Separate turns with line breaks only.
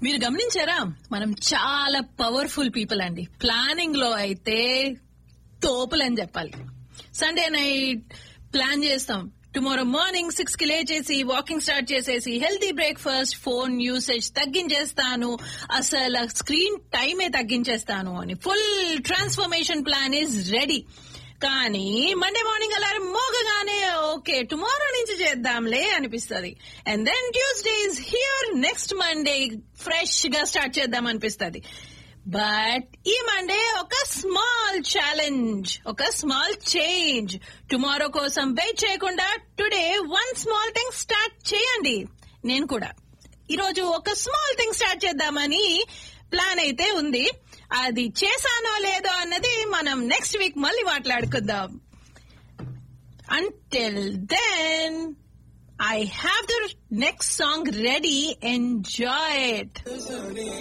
మీరు గమనించారా మనం చాలా పవర్ఫుల్ పీపుల్ అండి ప్లానింగ్ లో అయితే తోపులు అని చెప్పాలి సండే నైట్ ప్లాన్ చేస్తాం టుమారో మార్నింగ్ సిక్స్ కి లేచేసి వాకింగ్ స్టార్ట్ చేసేసి హెల్తీ బ్రేక్ఫాస్ట్ ఫోన్ యూసేజ్ తగ్గించేస్తాను అసలు స్క్రీన్ టైమే తగ్గించేస్తాను అని full transformation plan is ready కానీ మండే మార్నింగ్ అలారం మోగగానే ఓకే టుమారో నుంచి చేద్దాంలే అనిపిస్తుంది and then Tuesday is here next Monday fresh గా స్టార్ట్ చేద్దాం అనిపిస్తుంది బట్ ఈ మండే ఒక స్మాల్ ఛాలెంజ్ ఒక స్మాల్ చేంజ్ టుమారో కోసం వెయిట్ చేయకుండా today one small thing start చేయండి నేను కూడా ఈరోజు ఒక స్మాల్ థింగ్ స్టార్ట్ చేద్దామని ప్లాన్ అయితే ఉంది అది చేశానో లేదో అన్నది మనం నెక్స్ట్ వీక్ మళ్ళీ మాట్లాడుకుందాం until then I have the next song ready enjoy it